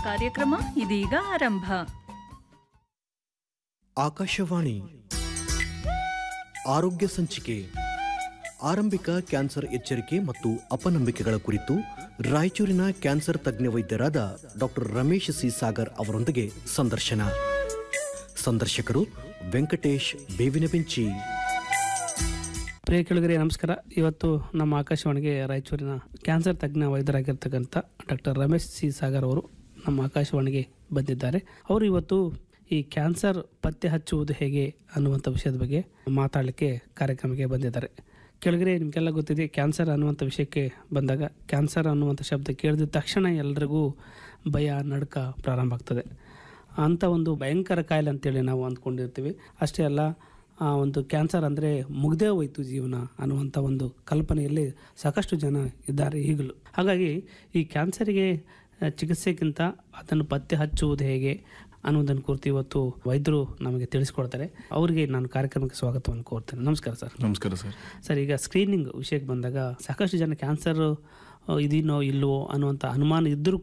ಕಾರ್ಯಕ್ರಮ ಇದೀಗ ಆರಂಭ ಆಕಾಶವಾಣಿ ಆರೋಗ್ಯ ಸಂಚಿಕೆ ಆರಂಭಿಕ ಕ್ಯಾನ್ಸರ್ ಎಚ್ಚರಿಕೆ ಮತ್ತು ಅಪನಂಬಿಕೆಗಳ ಕುರಿತು ರಾಯಚೂರಿನ ಕ್ಯಾನ್ಸರ್ ತಜ್ಞ ವೈದ್ಯರಾದ ಡಾಕ್ಟರ್ ರಮೇಶ್ ಸಿ ಸಾಗರ್ ಅವರೊಂದಿಗೆ ಸಂದರ್ಶನ ಸಂದರ್ಶಕರು ವೆಂಕಟೇಶ್ ಬೇವಿನ ಬೆಂಚಿ ಪ್ರಿಯ ಕೆಳಗರೆ ನಮಸ್ಕಾರ ಇವತ್ತು ನಮ್ಮ ಆಕಾಶವಾಣಿಗೆ ರಾಯಚೂರಿನ ಕ್ಯಾನ್ಸರ್ ತಜ್ಞ ವೈದ್ಯರಾಗಿರ್ತಕ್ಕಂಥ ಡಾಕ್ಟರ್ ರಮೇಶ್ ಸಿ ಸಾಗರ್ ಅವರು ನಮ್ಮ ಆಕಾಶವಾಣಿಗೆ ಬಂದಿದ್ದಾರೆ ಅವರು ಇವತ್ತು ಈ ಕ್ಯಾನ್ಸರ್ ಪತ್ತೆ ಹಚ್ಚುವುದು ಹೇಗೆ ಅನ್ನುವಂಥ ವಿಷಯದ ಬಗ್ಗೆ ಮಾತಾಡಲಿಕ್ಕೆ ಕಾರ್ಯಕ್ರಮಕ್ಕೆ ಬಂದಿದ್ದಾರೆ ಕೆಳಗರೆ ನಿಮಗೆಲ್ಲ ಗೊತ್ತಿದೆ ಕ್ಯಾನ್ಸರ್ ಅನ್ನುವಂಥ ವಿಷಯಕ್ಕೆ ಬಂದಾಗ ಕ್ಯಾನ್ಸರ್ ಅನ್ನುವಂಥ ಶಬ್ದ ಕೇಳಿದ ತಕ್ಷಣ ಎಲ್ರಿಗೂ ಭಯ ನಡುಕ ಪ್ರಾರಂಭ ಆಗ್ತದೆ ಅಂಥ ಒಂದು ಭಯಂಕರ ಕಾಯಿಲೆ ಅಂತೇಳಿ ನಾವು ಅಂದ್ಕೊಂಡಿರ್ತೀವಿ ಅಷ್ಟೇ ಅಲ್ಲ ಆ ಒಂದು ಕ್ಯಾನ್ಸರ್ ಅಂದರೆ ಮುಗ್ದೇ ಹೋಯ್ತು ಜೀವನ ಅನ್ನುವಂಥ ಒಂದು ಕಲ್ಪನೆಯಲ್ಲಿ ಸಾಕಷ್ಟು ಜನ ಇದ್ದಾರೆ ಈಗಲೂ ಹಾಗಾಗಿ ಈ ಕ್ಯಾನ್ಸರಿಗೆ ಆ, ಚಿಕಿತ್ಸೆಗಿಂತ ಅದನ್ನು ಪತ್ತೆ ಹಚ್ಚುವುದು ಹೇಗೆ ಅನ್ನೋದನ್ನು ಕುರಿತು ಇವತ್ತು ವೈದ್ಯರು ನಮಗೆ ತಿಳಿಸ್ಕೊಡ್ತಾರೆ ಅವರಿಗೆ ನಾನು ಕಾರ್ಯಕ್ರಮಕ್ಕೆ ಸ್ವಾಗತವನ್ನು ಕೋರ್ತೇನೆ ನಮಸ್ಕಾರ ಸರ್ ನಮಸ್ಕಾರ ಸರ್ ಸರ್ ಈಗ ಸ್ಕ್ರೀನಿಂಗ್ ವಿಷಯಕ್ಕೆ ಬಂದಾಗ ಸಾಕಷ್ಟು ಜನ ಕ್ಯಾನ್ಸರ್ ಇದೀನೋ ಇಲ್ವೋ ಅನ್ನುವಂಥ ಅನುಮಾನ ಇದ್ದರೂ